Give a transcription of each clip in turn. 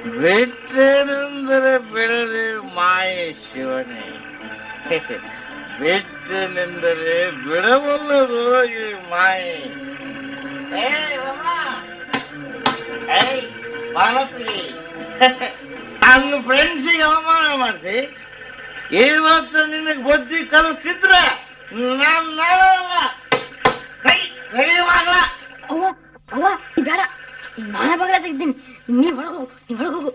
ಬಿಟ್ಟನೆಂದರೆ ಬಿಡದೆ ಮಾಯೆ ಶಿವನೇ ಬಿಟ್ಟನೆಂದರೆ ಬಿಡಬಲ್ಲದು ಈ ಮಾಯೆ ಏ ರಮ ಏಯ್ ಮಾಲತಿ ನನ್ನ ಫ್ರೆಂಡ್ಸಿಗೆ ಅವಮಾನ ಮಾಡ್ತಿ ಇವತ್ತು ನಿನಗೆ ಬುದ್ಧಿ ಕಲಿಸ್ತಿದ್ರ ನಾನು ನಾಳಲ್ಲ ಕೈ ಕೈ ಮಾಡಲ್ಲ ಅವ್ವ ಅವ್ವ ನೀ ಬೇಡ ನಾನೇ ಬಗಲ ಸಿಗ್ತೀನಿ ನೀ ಒಳಗೋಗು ನೀ ಒಳಗೋಗು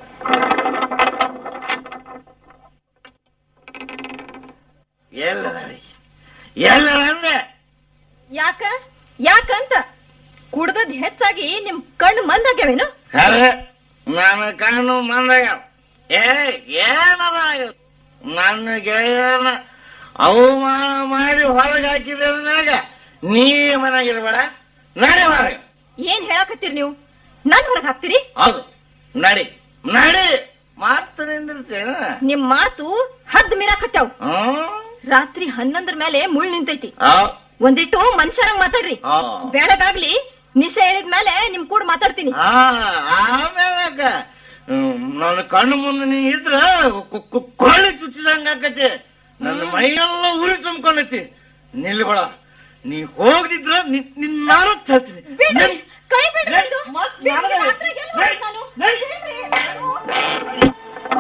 ಎಲ್ಲದಳಿ ಎಲ್ಲದಂದೆ ಯಾಕ ಯಾಕಂತ ಕುಡ್ದದ್ ಹೆಚ್ಚಾಗಿ ನಿಮ್ ಕಣ್ಣು ಮಂದಾಗ್ಯಾವೇನು ಖರೆ ನನ್ನ ಕಣ್ಣು ಮಂದಾಗ ಏ ಏನದ ಇದು? ನನ್ನ ಗೆಳೆಯನ ಅವಮಾನ ಮಾಡಿ ಹೊರಗೆ ಹಾಕಿದ ನನಗ ನೀ ಮನೆಗಿರ್ಬೇಡ ನಡಿ ಹೊರಗೆ ಏನ್ ಹೇಳಾಕತ್ತೀರಿ ನೀವು ನನ್ ಹೊರಗ್ ಹಾಕ್ತೀರಿ ಹೌದು ನಡಿ ನಡಿ ಮಾತು ನಿಂದಿರ್ತೇನ ನಿಮ್ ಮಾತು ಹದ್ ಮೀರಾಕತ್ಯಾವ್ ಹ್ಮ್ ರಾತ್ರಿ ಹನ್ನೊಂದರ ಮೇಲೆ ಮುಳ್ ನಿಂತೈತಿ ಆ, ಒಂದಿಟ್ಟು ಮನುಷ್ಯರಂಗ್ ಮಾತಾಡ್ರಿ ಆ. ಬೆಳಗಾಗ್ಲಿ ನಿಶೆ ಹೇಳಿದ್ಮೇಲೆ ನಿಮ್ ಕೂಡ ಮಾತಾಡ್ತೀನಿ ಆ, ಆಮೇಲೆ ಅಕ್ಕ, ಹ್ಮ್, ನನ್ನ ಕಣ್ಣು ಮುಂದೆ ನೀ ಇದ್ರ ಕು- ಕು- ಕೊಳ್ಳಿ ಚುಚ್ಚಿದಂಗ ಆಕತಿ ನನ್ನ ಮೈಯೆಲ್ಲ ಉರಿ ತುಂಬ್ಕೊಂಡೈತಿ ನಿಲ್ಬೇಡ ನೀ ಹೋಗದಿದ್ರ ನಿನ್ನ ನಾನು ತರ್ತೀನಿ ಬಿಡ್ರಿ, ಕೈ ಬಿಡ್ರಿ ನಡಿ, ನಂದು. ಮತ್ತ್ ಬಿಡ್ರಿ, ನನಗೆ ರಾತ್ರಿ ಎಲ್ಲಿ ನಡಿ, ಹೋಗ್ಲಿ ನಾನು? ನಡಿ. ಬಿಡ್ರಿ.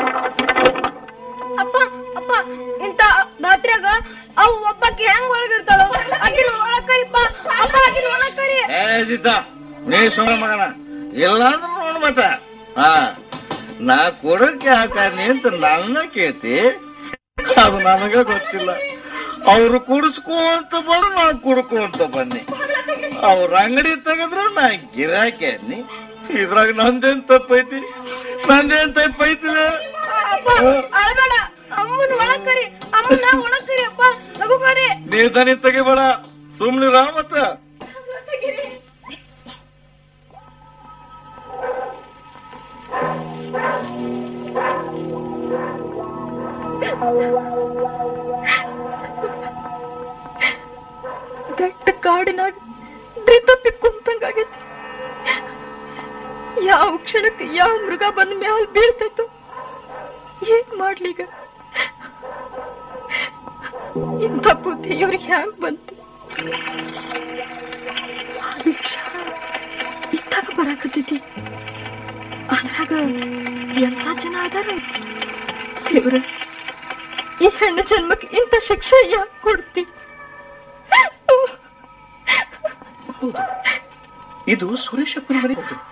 ಅಪ್ಪ ಅಪ್ಪ ಇಂತ ರಾತ್ರಿಯಾಗ ಅವ್ ಒಬ್ಬಕ್ಕೆ ಹೆಂಗ್ ಒಳಗಿರ್ತಾಳ ಆಗಿನ ಒಳಗ್ ಕರಿಪ್ಪ ಅಪ್ಪ ಆಗಿನ ಒಳಗ್ ಕರಿ ಏ ಜಿತ ನೀ ಸುಮ್ಮ ಮಗನ ಇಲ್ಲಾಂದ್ರೆ ನೋಡು ಮತ್ತ ಹಾ ನಾ ಕೊಡಕ್ಕೆ ಹಾಕಾನಿ ಅಂತ ನನ್ನ ಕೇಳ್ತಿ ಅದು ನನಗ ಗೊತ್ತಿಲ್ಲ ಅವ್ರು ಕುಡಿಸ್ಕೊಂತ ಬಂದು ನಾ ಕುಡ್ಕೊಂತ ಬನ್ನಿ ಅವ್ರ ಅಂಗಡಿ ತೆಗೆದ್ರು ನಾ ಗಿರಾಕಿ ಅನ್ನಿ ಇದ್ರಾಗ ನಂದೇನ್ ತಪ್ಪೈತಿ ನಂದೇನ್ ತಪ್ಪೈತಿ ಅಪ್ಪ ಅಳಬೇಡ ಅಮ್ಮನ ಒಳಗ್ ಕರಿ ಅಮ್ಮನ ಒಳಗ್ ಕರಿ ಅಪ್ಪ ಲಘು ಕರಿ ನೀ ದನಿ ತೆಗಿಬೇಡ ಸುಮ್ನಿರ ಮತ್ತ ದಟ್ಟ ಕಾಡಿನಾಗ ಡ್ರಿತಪ್ಪಿ ಕುಂತಂಗಾಗೈತಿ ಯಾವ ಕ್ಷಣಕ್ಕೆ ಯಾವ ಮೃಗ ಬಂದ ಮ್ಯಾಲ ಬೀಳ್ತೈತೋ ಏನ್ ಮಾಡ್ಲೀಗ ಇಂಥ ಬುದ್ಧಿ ಇವ್ರಿಗೆ ಹ್ಯಾಂಗ್ ಬಂತು ಆ ರಿಕ್ಷಾ ಇತ್ತಾಗ ಬರಾಕತ್ತೈತಿ ಅದ್ರಾಗ ಎಂತ ಜನ ಅದಾರ ದೇವ್ರ ಈ ಹೆಣ್ಣು ಜನ್ಮಕ್ಕೆ ಇಂಥ ಶಿಕ್ಷೆ ಯಾಕೆ ಕೊಡ್ತಿ ಇದು ಸುರೇಶಪ್ಪನ ಮನೆ